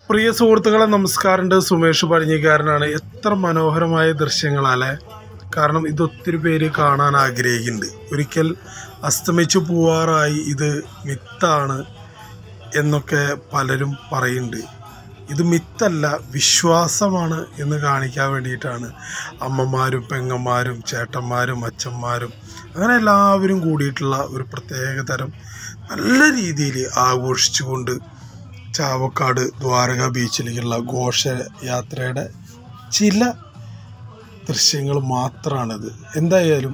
പ്രിയ സുഹൃത്തുക്കളെ നമസ്കാരമുണ്ട് സുമേഷ് പഴഞ്ഞിക്കാരനാണ് എത്ര മനോഹരമായ ദൃശ്യങ്ങളല്ലേ കാരണം ഇത് ഒത്തിരി പേര് കാണാൻ ആഗ്രഹിക്കുന്നുണ്ട് ഒരിക്കൽ അസ്തമിച്ചു പോവാറായി ഇത് മിത്താണ് എന്നൊക്കെ പലരും പറയുന്നുണ്ട് ഇത് മിത്തല്ല വിശ്വാസമാണ് എന്ന് കാണിക്കാൻ വേണ്ടിയിട്ടാണ് അമ്മമാരും പെങ്ങന്മാരും ചേട്ടന്മാരും അച്ഛന്മാരും അങ്ങനെ എല്ലാവരും കൂടിയിട്ടുള്ള ഒരു പ്രത്യേക തരം നല്ല രീതിയിൽ ആഘോഷിച്ചുകൊണ്ട് ചാവക്കാട് ദ്വാരക ബീച്ചിലേക്കുള്ള ഘോഷയാത്രയുടെ ചില ദൃശ്യങ്ങൾ മാത്രമാണിത് എന്തായാലും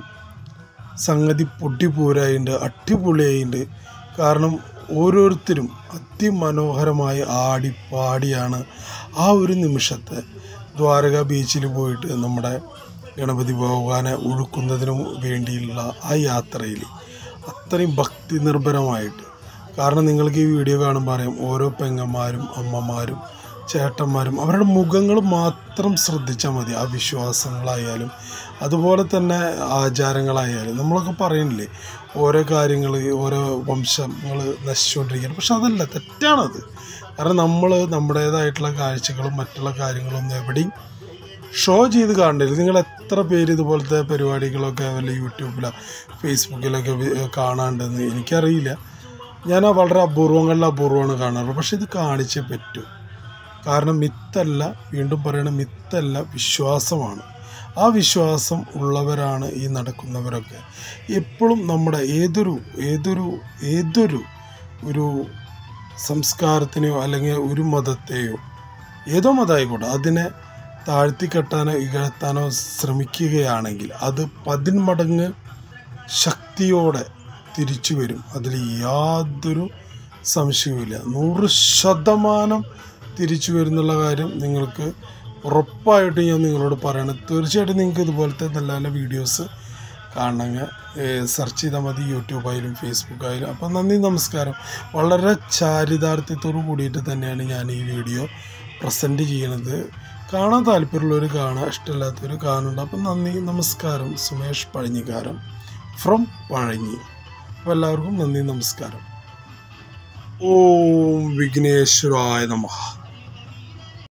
സംഗതി പൊട്ടിപ്പോരായിട്ടുണ്ട് അടിപൊളിയായിട്ടുണ്ട് കാരണം ഓരോരുത്തരും അതിമനോഹരമായി ആടി പാടിയാണ് ആ ഒരു നിമിഷത്തെ ദ്വാരക ബീച്ചിൽ പോയിട്ട് നമ്മുടെ ഗണപതി ഭഗവാനെ ഒഴുക്കുന്നതിനു വേണ്ടിയുള്ള ആ യാത്രയിൽ അത്രയും ഭക്തി നിർഭരമായിട്ട് കാരണം നിങ്ങൾക്ക് ഈ വീഡിയോ കാണുമ്പോൾ അറിയാം ഓരോ പെങ്ങന്മാരും അമ്മമാരും ചേട്ടന്മാരും അവരുടെ മുഖങ്ങൾ മാത്രം ശ്രദ്ധിച്ചാൽ മതി ആ വിശ്വാസങ്ങളായാലും അതുപോലെ തന്നെ ആചാരങ്ങളായാലും നമ്മളൊക്കെ പറയുന്നില്ലേ ഓരോ കാര്യങ്ങൾ ഓരോ വംശങ്ങൾ നശിച്ചുകൊണ്ടിരിക്കുകയാണ് പക്ഷെ അതല്ല തെറ്റാണത് കാരണം നമ്മൾ നമ്മുടേതായിട്ടുള്ള കാഴ്ചകളും മറ്റുള്ള കാര്യങ്ങളൊന്നും എവിടെയും ഷോ ചെയ്ത് കാണണ്ടില്ല നിങ്ങൾ എത്ര പേര് ഇതുപോലത്തെ പരിപാടികളൊക്കെ വല്ല യൂട്യൂബിലോ ഫേസ്ബുക്കിലൊക്കെ വി- കാണാണ്ടെന്ന് എനിക്കറിയില്ല ഞാൻ ആ വളരെ അപൂർവങ്ങളിൽ അപൂർവമാണ് കാണാറ് പക്ഷെ ഇത് കാണിച്ചേ പറ്റൂ കാരണം മിത്തല്ല വീണ്ടും പറയണ മിത്തല്ല വിശ്വാസമാണ് ആ വിശ്വാസം ഉള്ളവരാണ് ഈ നടക്കുന്നവരൊക്കെ എപ്പോഴും നമ്മുടെ ഏതൊരു ഏതൊരു ഏതൊരു ഒരു സംസ്കാരത്തിനെയോ അല്ലെങ്കിൽ ഒരു മതത്തെയോ ഏതോ മതമായിക്കോട്ടെ അതിനെ താഴ്ത്തിക്കെട്ടാനോ ഇകഴ്ത്താനോ ശ്രമിക്കുകയാണെങ്കിൽ അത് പതിന്മടങ്ങ് ശക്തിയോടെ തിരിച്ചു വരും അതിൽ യാതൊരു സംശയവുമില്ല നൂറ് ശതമാനം തിരിച്ചു വരുന്നുള്ള കാര്യം നിങ്ങൾക്ക് ഉറപ്പായിട്ടും ഞാൻ നിങ്ങളോട് പറയണം തീർച്ചയായിട്ടും നിങ്ങൾക്ക് ഇതുപോലത്തെ നല്ല നല്ല വീഡിയോസ് കാണണമെങ്കിൽ സെർച്ച് ചെയ്താൽ മതി യൂട്യൂബായാലും ഫേസ്ബുക്കായാലും അപ്പം നന്ദി നമസ്കാരം വളരെ ചാരിതാർത്ഥ്യത്തോടു കൂടിയിട്ട് തന്നെയാണ് ഞാൻ ഈ വീഡിയോ പ്രസൻറ്റ് ചെയ്യണത് കാണാൻ താല്പര്യമുള്ളവർ കാണാൻ ഇഷ്ടമില്ലാത്തവർ കാണുന്നുണ്ട് അപ്പം നന്ദി നമസ്കാരം സുമേഷ് പഴഞ്ഞിക്കാരൻ ഫ്രം പഴഞ്ഞി അപ്പോൾ എല്ലാവർക്കും നന്ദി നമസ്കാരം ഓം വിഘ്നേശ്വരായ നമഃ